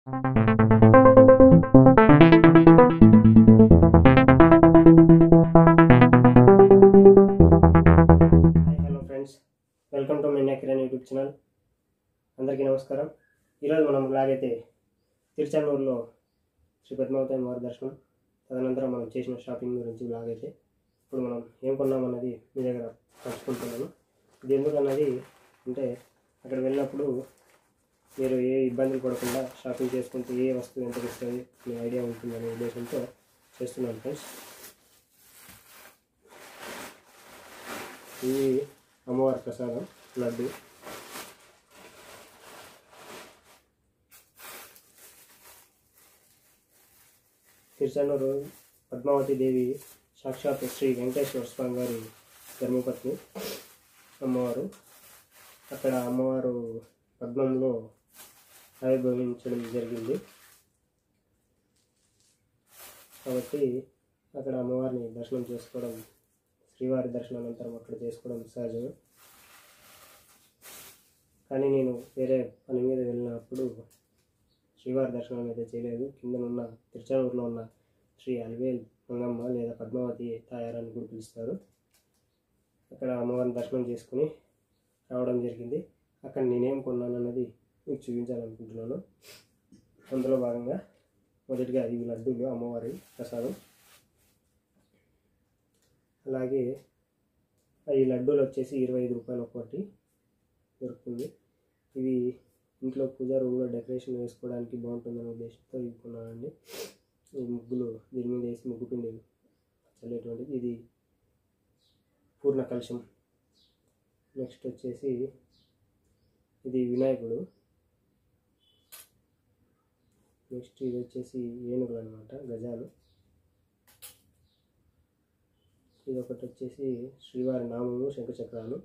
hi hello friends welcome to Minna Kiran YouTube channel అందరికీ నమస్కారం ఈరోజు మనం లాగైతే తిరుచానూరులో శ్రీ పద్మావతి అమ్మవారి దర్శనం తదనంతరం మనం చేసిన షాపింగ్ గురించి లాగైతే ఇప్పుడు మనం ఏం కొన్నామన్నది మీ దగ్గర పంచుకుంటున్నాను ఇది ఎందుకన్నది అంటే అక్కడ వెళ్ళినప్పుడు మీరు ఏ ఇబ్బందులు పడకుండా షాపింగ్ చేసుకుంటే ఏ వస్తువు ఎంత ఇస్తుంది మీ ఐడియా ఉంటుందనే ఉద్దేశంతో చేస్తున్నాను ఫ్రెండ్స్ ఇది అమ్మవారి ప్రసాదం లడ్డు తిరుచానూరు పద్మావతి దేవి సాక్షాత్ శ్రీ వెంకటేశ్వర స్వామి వారి ధర్మపత్ని అమ్మవారు అక్కడ అమ్మవారు పద్మంలో ఆవిర్భవించడం జరిగింది కాబట్టి అక్కడ అమ్మవారిని దర్శనం చేసుకోవడం శ్రీవారి దర్శనం అనంతరం అక్కడ చేసుకోవడం సహజమే కానీ నేను వేరే పని మీద వెళ్ళినప్పుడు శ్రీవారి దర్శనం అయితే చేయలేదు కిందనున్న తిరుచానూరులో ఉన్న శ్రీ అలివేల్ మంగమ్మ లేదా పద్మావతి తాయారని కూడా పిలుస్తారు అక్కడ అమ్మవారిని దర్శనం చేసుకుని రావడం జరిగింది అక్కడ నేనేం కొన్నాను అన్నది మీకు చూపించాలనుకుంటున్నాను అందులో భాగంగా మొదటిగా ఇవి లడ్డూలు అమ్మవారి ప్రసాదం అలాగే ఈ లడ్డూలు వచ్చేసి ఇరవై ఐదు రూపాయలు ఒక్కొక్కటి దొరుకుతుంది ఇవి ఇంట్లో పూజా రూమ్లో డెకరేషన్ వేసుకోవడానికి బాగుంటుందనే ఉద్దేశంతో ఇవి కొన్నానండి ఈ ముగ్గులు దీని మీద వేసి ముగ్గు పిండి చల్లేటువంటిది ఇది పూర్ణ కలశం నెక్స్ట్ వచ్చేసి ఇది వినాయకుడు నెక్స్ట్ ఇది వచ్చేసి ఏనుగులు అనమాట గజాలు ఇది ఒకటి వచ్చేసి శ్రీవారి నామము శంఖచక్రాలు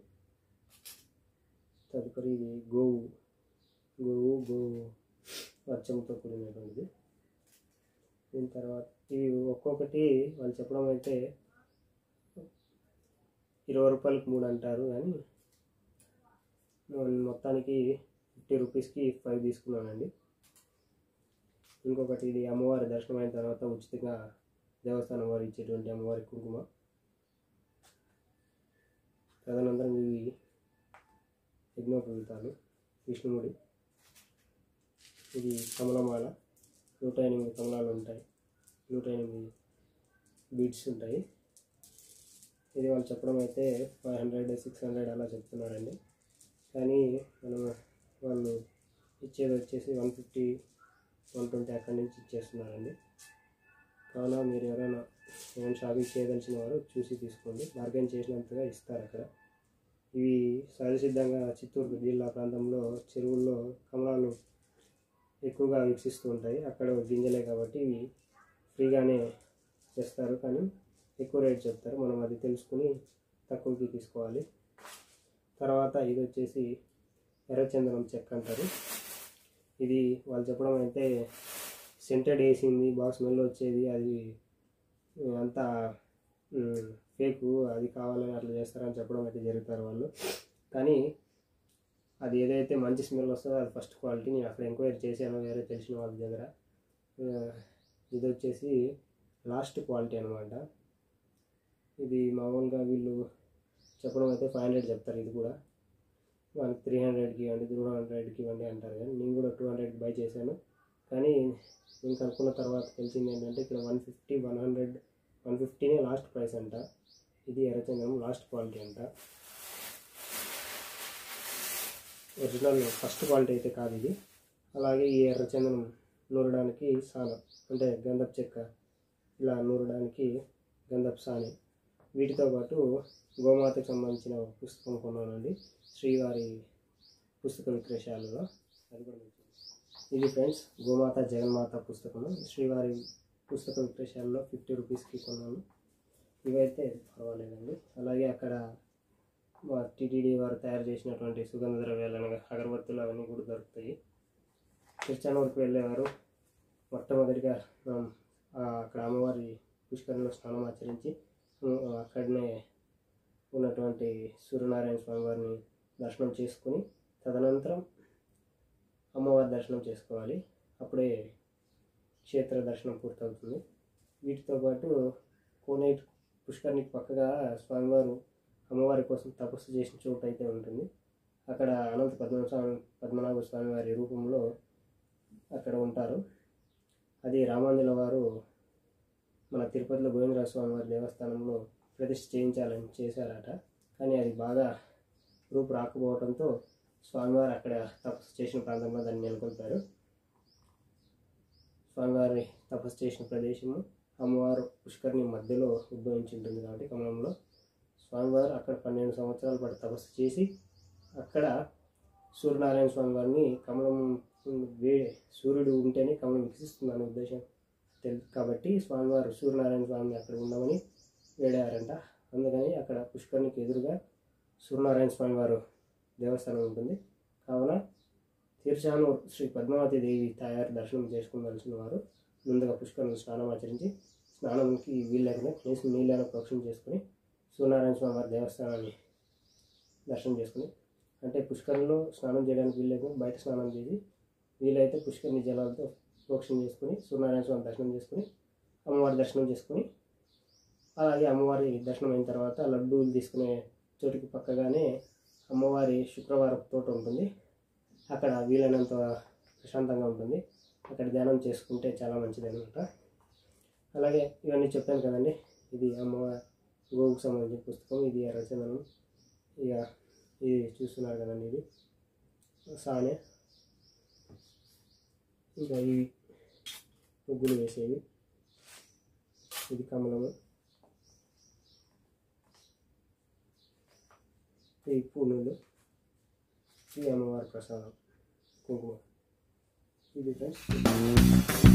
తదుపరి ఇది గోవు గోవు గోవు వర్చంతో కూడినటువంటిది దీని తర్వాత ఇవి ఒక్కొక్కటి వాళ్ళు చెప్పడం అయితే ఇరవై రూపాయలకి మూడు అంటారు కానీ నేను మొత్తానికి ఫిఫ్టీ రూపీస్కి ఫైవ్ తీసుకున్నానండి ఇంకొకటి ఇది అమ్మవారి దర్శనం అయిన తర్వాత ఉచితంగా దేవస్థానం వారు ఇచ్చేటువంటి అమ్మవారి కుంకుమ తదనంతరం ఇవి యజ్ఞోపవీతాలు విష్ణుముడి ఇది కమలమాల నూట ఎనిమిది కమలాలు ఉంటాయి నూట ఎనిమిది బీడ్స్ ఉంటాయి ఇది వాళ్ళు చెప్పడం అయితే ఫైవ్ హండ్రెడ్ సిక్స్ హండ్రెడ్ అలా చెప్తున్నారండి కానీ మనం వాళ్ళు ఇచ్చేది వచ్చేసి వన్ ఫిఫ్టీ వన్ ట్వంటీ అక్కడి నుంచి ఇచ్చేస్తున్నారండి కావున మీరు ఎవరైనా ఏమైనా షాపింగ్ చేయదలిచిన వారు చూసి తీసుకోండి బార్గెన్ చేసినంతగా ఇస్తారు అక్కడ ఇవి సహజసిద్ధంగా చిత్తూరు జిల్లా ప్రాంతంలో చెరువుల్లో కమలాలు ఎక్కువగా వికసిస్తూ ఉంటాయి అక్కడ గింజలే కాబట్టి ఇవి ఫ్రీగానే చేస్తారు కానీ ఎక్కువ రేట్ చెప్తారు మనం అది తెలుసుకుని తక్కువకి తీసుకోవాలి తర్వాత ఇది వచ్చేసి ఎర్రచందనం చెక్క అంటారు ఇది వాళ్ళు చెప్పడం అయితే సెంటెడ్ వేసింది బాగా స్మెల్ వచ్చేది అది అంతా ఫేక్ అది కావాలని అట్లా చేస్తారని చెప్పడం అయితే జరుగుతారు వాళ్ళు కానీ అది ఏదైతే మంచి స్మెల్ వస్తుందో అది ఫస్ట్ క్వాలిటీ నేను అక్కడ ఎంక్వైరీ చేశాను వేరే తెలిసిన వాళ్ళ దగ్గర ఇది వచ్చేసి లాస్ట్ క్వాలిటీ అనమాట ఇది మామూలుగా వీళ్ళు చెప్పడం అయితే ఫైవ్ హండ్రెడ్ చెప్తారు ఇది కూడా మనకి త్రీ హండ్రెడ్కి ఇవ్వండి టూ హండ్రెడ్కి ఇవ్వండి అంటారు కానీ నేను కూడా టూ హండ్రెడ్కి బై చేశాను కానీ నేను కనుక్కున్న తర్వాత తెలిసింది ఏంటంటే ఇక్కడ one fifty one hundred one ఫిఫ్టీనే లాస్ట్ ప్రైస్ అంట ఇది ఎర్రచందనం లాస్ట్ క్వాలిటీ అంట ఒరిజినల్ ఫస్ట్ క్వాలిటీ అయితే కాదు ఇది అలాగే ఈ ఎర్రచందనం నూరడానికి సాన అంటే గంధపు చెక్క ఇలా నూరడానికి గంధపు సాని వీటితో పాటు గోమాతకు సంబంధించిన ఒక పుస్తకం కొన్నానండి శ్రీవారి పుస్తక విక్రయశాలలో అది కూడా మీకు ఇది ఫ్రెండ్స్ గోమాత జగన్మాత పుస్తకము శ్రీవారి పుస్తక విక్రయశాలలో ఫిఫ్టీ రూపీస్కి కొన్నాను ఇవైతే పర్వాలేదండి అలాగే అక్కడ మా టీటీడీ వారు తయారు చేసినటువంటి సుగంధ ద్రవ్యాలు అనగా అగరబత్తులు అవన్నీ కూడా దొరుకుతాయి తిరుచానూరుకు వెళ్ళేవారు మొట్టమొదటిగా మనం ఆ అక్కడ అమ్మవారి పుష్కరంలో స్నానం ఆచరించి ఉ- అక్కడనే ఉన్నటువంటి సూర్యనారాయణ స్వామి వారిని దర్శనం చేసుకుని తదనంతరం అమ్మవారి దర్శనం చేసుకోవాలి అప్పుడే క్షేత్ర దర్శనం పూర్తవుతుంది వీటితో పాటు కోనేటి పుష్కర్నికి పక్కగా స్వామివారు అమ్మవారి కోసం తపస్సు చేసిన చోటు అయితే ఉంటుంది అక్కడ అనంత పద్మనాభ స్వామి పద్మనాభ స్వామి వారి రూపంలో అక్కడ ఉంటారు అది రామాంజుల వారు మన తిరుపతిలో గోవిందరాజ స్వామి వారి దేవస్థానంలో ప్రతిష్ఠ చేయించాలని చేశారట కానీ అది బాగా రూపు రాకపోవడంతో స్వామివారు అక్కడ తపస్సు చేసిన ప్రాంతంలో దాన్ని నెలకొల్పారు స్వామివారి తపస్సు చేసిన ప్రదేశము అమ్మవారు పుష్కరిణి మధ్యలో ఉద్భవించి ఉంటుంది కాబట్టి కమలంలో స్వామివారు అక్కడ పన్నెండు సంవత్సరాల పాటు తపస్సు చేసి అక్కడ సూర్యనారాయణ స్వామి వారిని కమలం వే సూర్యుడు ఉంటేనే కమలం వికసిస్తుంది అనే ఉద్దేశం తెలుసు కాబట్టి స్వామివారు సూర్యనారాయణ స్వామిని అక్కడ ఉండమని వేడారంట అందుకని అక్కడ పుష్కరిణికి ఎదురుగా సూర్యనారాయణ స్వామి వారు దేవస్థానం ఉంటుంది కావున తీర్చానూరు శ్రీ పద్మావతి దేవి తాయారు దర్శనం చేసుకోవాల్సిన వారు ముందుగా పుష్కరిణి స్నానం ఆచరించి స్నానంకి వీలు లేకుండా కనీసం నీళ్ళైనా ప్రోక్షణ చేసుకుని సూర్యనారాయణ స్వామి వారి దేవస్థానాన్ని దర్శనం చేసుకుని అంటే పుష్కరంలో స్నానం చేయడానికి వీలు లేకుండా బయట స్నానం చేసి వీలైతే పుష్కరిణి జలాలతో ప్రోక్షణ చేసుకుని సూర్యనారాయణ స్వామి దర్శనం చేసుకుని అమ్మవారి దర్శనం చేసుకుని అలాగే అమ్మవారి దర్శనం అయిన తర్వాత లడ్డూలు తీసుకునే చోటుకి పక్కగానే అమ్మవారి శుక్రవారం తోట ఉంటుంది అక్కడ వీలైనంత ప్రశాంతంగా ఉంటుంది అక్కడ ధ్యానం చేసుకుంటే చాలా మంచిది అనమాట అలాగే ఇవన్నీ చెప్పాను కదండి ఇది అమ్మవారి గోవుకు సంబంధించిన పుస్తకం ఇది ఎర్రచందనం ఇక ఇది చూస్తున్నారు కదండి ఇది సానే ఇంకా ఇవి ముగ్గులు వేసేవి ఇది కమలము ఈ పూనులు ఈ అమ్మవారి ప్రసాదం కుంకుమ ఇది ఫ్రెండ్స్